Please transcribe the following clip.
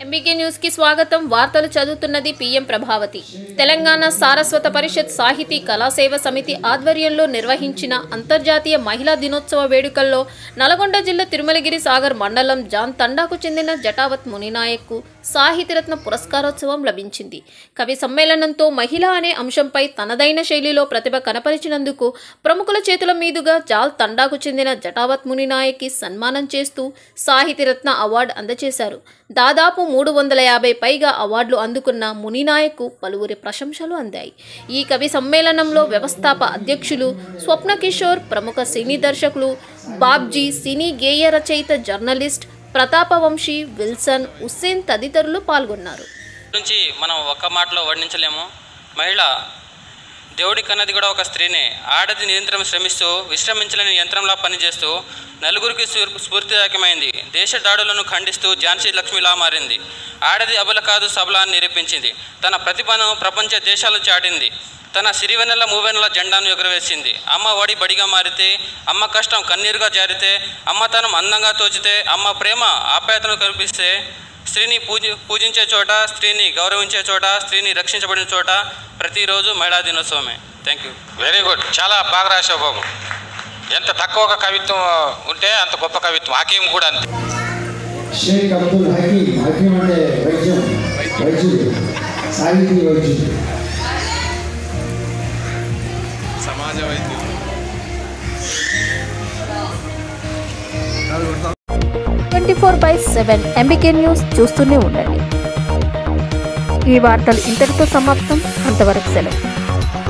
MBK news కి స్వాగతం వార్తలు చదువుతున్నది పిఎం ప్రభావతి తెలంగాణ సారస్వత పరిషత్ సాహితీ కళాసేవ సమితి ఆధ్వర్యంలో నిర్వహించిన అంతర్జాతీయ మహిళా దినోత్సవ వేడుకల్లో నల్గొండ జిల్లా తిరుమలగిరి సాగర్ మండలం జాన్ తండాకు చెందిన జటావత్ మునినాయక్కు సాహితీరత్న పురస్కారోత్సవం లభించింది కవి సమ్మేళనంతో మహిళ అనే అంశంపై తనదైన శైలిలో ప్రతిభ కనపరిచినందుకు ప్రముఖుల చేతుల మీదుగా జాల్ తండాకు చెందిన జటావత్ మునినాయక్కి సన్మానం చేస్తూ సాహితీరత్న అవార్డు అందజేశారు దాదాపు మూడు వందల యాభై పైగా అవార్డులు అందుకున్న మునినాయక్కు పలువురి ప్రశంసలు అందాయి ఈ కవి సమ్మేళనంలో వ్యవస్థాప అధ్యక్షులు స్వప్న కిషోర్ ప్రముఖ సినీ దర్శకులు బాబ్జీ సినీ గేయ రచయిత జర్నలిస్ట్ ప్రతాపవంశీ విల్సన్ హుస్సేన్ తదితరులు పాల్గొన్నారు నుంచి మనం ఒక్క మాటలో వర్ణించలేము మహిళ దేవుడి కన్నది కూడా ఒక స్త్రీనే ఆడది నిరంతరం శ్రమిస్తూ విశ్రమించలేని యంత్రంలా పనిచేస్తూ నలుగురికి స్ఫూర్- స్ఫూర్తిదాయకమైంది దేశ దాడులను ఖండిస్తూ ఝాన్సీ లక్ష్మిలా మారింది ఆడది అబల కాదు సబల అని నిరూపించింది తన ప్రతిభను ప్రపంచ దేశాలు చాటింది తన సిరివెన్నెల మూవెన్నెల జెండాను ఎగురవేసింది అమ్మ వడి బడిగా మారితే అమ్మ కష్టం కన్నీరుగా జారితే అమ్మతనం అందంగా తోచితే అమ్మ ప్రేమ ఆప్యాయతను కల్పిస్తే స్త్రీని పూజ పూజించే చోట స్త్రీని గౌరవించే చోట స్త్రీని రక్షించబడిన చోట ప్రతిరోజు మహిళా దినోత్సవమే థ్యాంక్ యూ వెరీ గుడ్ చాలా బాగా రాశావు బాబు ఎంత తక్కువ కవిత్వం ఉంటే అంత గొప్ప కవిత్వం హకీం కూడా అంతే షేక్ అబ్దుల్ హకీం హకీం అంటే వైద్యం వైద్యుడు సాహితీ వైద్యుడు సమాజ వైద్యులు twenty four by seven MBK news చూస్తూనే ఉండండి ఈ వార్తలు ఇంతటితో సమాప్తం అంతవరకు సెలవు